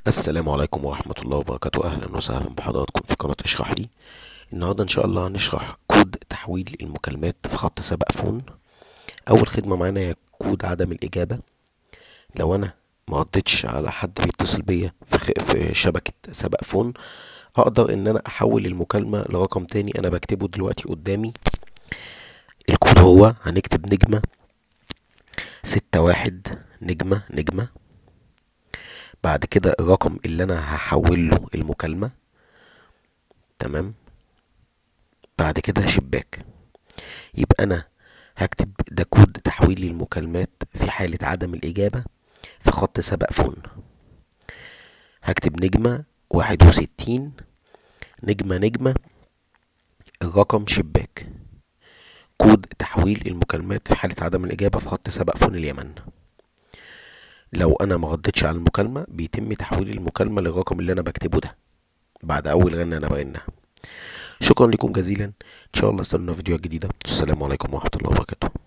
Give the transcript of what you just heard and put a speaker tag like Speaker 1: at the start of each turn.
Speaker 1: السلام عليكم ورحمة الله وبركاته أهلا وسهلا بحضراتكم في قناة اشرح لي النهاردة إن شاء الله هنشرح كود تحويل المكالمات في خط سبق فون أول خدمة معانا هي كود عدم الإجابة لو أنا ما ردتش على حد بيتصل بيا في, خ... في شبكة سبق فون أقدر إن أنا أحول المكالمة لرقم تاني أنا بكتبه دلوقتي قدامي الكود هو هنكتب نجمة ستة واحد نجمة نجمة بعد كده الرقم اللي انا هحول له المكالمة تمام بعد كده شباك يبقى انا هكتب ده كود تحويل المكالمات في حالة عدم الإجابة في خط سبق فون هكتب نجمة واحد وستين نجمة نجمة الرقم شباك كود تحويل المكالمات في حالة عدم الإجابة في خط سبق فون اليمن لو انا ما ردتش على المكالمه بيتم تحويل المكالمه للرقم اللي انا بكتبه ده بعد اول غنى انا برنها شكرا لكم جزيلا ان شاء الله استنونا فيديوهات جديده السلام عليكم ورحمه الله وبركاته